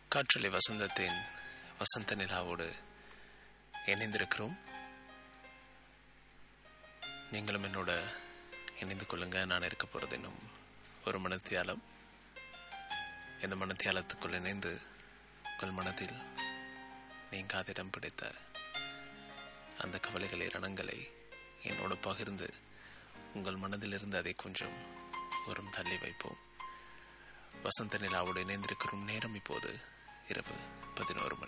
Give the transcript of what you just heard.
காற்றலை வசந்தத்தின் வசந்த நிலாவோடு இணைந்திருக்கிறோம் நீங்களும் என்னோட இணைந்து கொள்ளுங்க நான் இருக்க போகிறது இன்னும் ஒரு மனத்தியாலம் இந்த மனத்தியாலத்துக்குள் இணைந்து உங்கள் மனதில் நீங்காதிடம் பிடித்த அந்த கவலைகளை ரணங்களை என்னோடு பகிர்ந்து உங்கள் மனதிலிருந்து அதை கொஞ்சம் ஓரம் தள்ளி வைப்போம் வசந்த நிலாவோடு இணைந்திருக்கிறோம் நேரம் இப்போது இரவு பதினோரு மணி